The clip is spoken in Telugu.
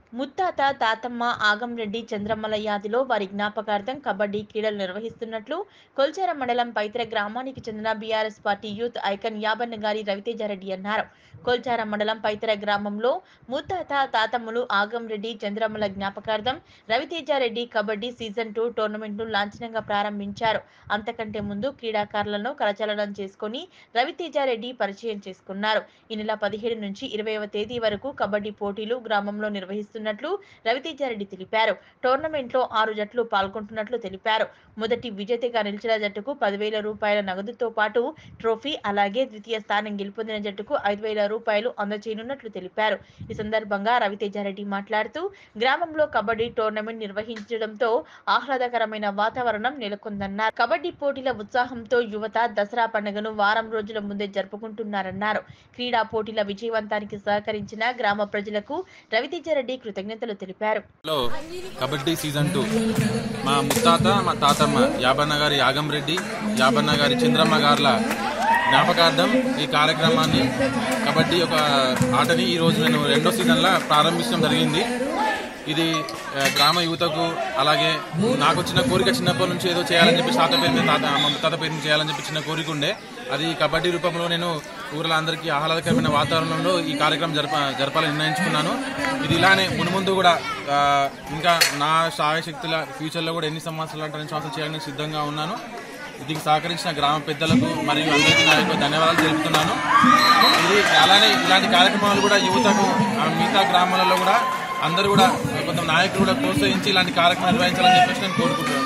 ముత్తాత తాతమ్మ ఆగంరెడ్డి చంద్రమ్మల యాదిలో వారి జ్ఞాపకార్థం కబడ్డీ క్రీడలు నిర్వహిస్తున్నట్లు కొల్చార మండలం పైత్ర గ్రామానికి చెందిన BRS party youth icon Yabanna గారి రవితేజారెడ్డి అన్నారు కొల్చార మండలం పైతర గ్రామంలో ముత్తాత తాతమ్మలు ఆగంరెడ్డి చంద్రమ్మల జ్ఞాపకార్థం రవితేజారెడ్డి కబడ్డీ సీజన్ టూ టోర్నమెంట్ను లాంఛనంగా ప్రారంభించారు అంతకంటే ముందు క్రీడాకారులను కరచాలనం చేసుకుని రవితేజారెడ్డి పరిచయం చేసుకున్నారు ఈ నెల పదిహేడు నుంచి ఇరవైవ తేదీ వరకు కబడ్డీ పోటీలు గ్రామంలో నిర్వహిస్తున్నట్లు రవితేజారెడ్డి తెలిపారు టోర్నమెంట్లో ఆరు జట్లు పాల్గొంటున్నట్లు తెలిపారు మొదటి విజేతగా నిలిచిన జట్టుకు పదివేల రూపాయల నగదుతో పాటు ట్రోఫీ అలాగే ద్వితీయ స్థానం గెలుపొందిన జట్టుకు ఐదు వేల రూపాయలు అందజేయనున్నట్లు తెలిపారు ఈ సందర్భంగా రవితేజారెడ్డి మాట్లాడుతూ గ్రామంలో కబడ్డీ టోర్నమెంట్ నిర్వహించడంతో ఆహ్లాదకరమైన వాతావరణం నెలకొందన్నారు కబడ్డీ పోటీల ఉత్సాహంతో యువత దసరా పండుగను వారం రోజుల ముందే జరుపుకుంటున్నారన్నారు క్రీడా పోటీల విజయవంతానికి సహకరించిన గ్రామ ప్రజలకు రవితేజారెడ్డి కృతజ్ఞతలు తెలిపారు లో కబడ్డీ సీజన్ టూ మా ముత్తాత మా తాతమ్మ యాబన్న గారి యాగం రెడ్డి యాబన్న గారి చంద్రమ్మ గార్ల జ్ఞాపకార్థం ఈ కార్యక్రమాన్ని కబడ్డీ ఒక ఆటని ఈ రోజు నేను రెండో సీజన్లో ప్రారంభించడం జరిగింది ఇది ఆ, గ్రామ యువతకు అలాగే నాకు వచ్చిన కోరిక చిన్నప్పటి నుంచి ఏదో చేయాలని చెప్పి తాత పేరు మీద తాత మా ముత్తాత పేరు మీద చేయాలని చెప్పి చిన్న కోరిక ఉండే అది కబడ్డీ రూపంలో నేను ఊర్లో అందరికీ ఆహ్లాదకరమైన వాతావరణంలో ఈ కార్యక్రమం జరప జరపాలని నిర్ణయించుకున్నాను ఇది ఇలానే మునుముందు కూడా ఆ, ఇంకా నా శక్తుల ఫ్యూచర్లో కూడా ఎన్ని సంవత్సరాలు అంటే ఎన్ని సంవత్సరాలు చేయాలని సిద్ధంగా ఉన్నాను దీనికి సహకరించిన గ్రామ పెద్దలకు మరియు అందరికీ నా యొక్క ధన్యవాదాలు తెలుపుతున్నాను ఇది అలానే ఇలాంటి కార్యక్రమాలు కూడా యువతకు ఆ, మిగతా గ్రామాలలో కూడా అందరూ కూడా కొంత నాయకులు కూడా ప్రోత్సహించి ఇలాంటి కార్యక్రమాలు నిర్వహించాలని చెప్పేసి నేను కోరుకుంటున్నాను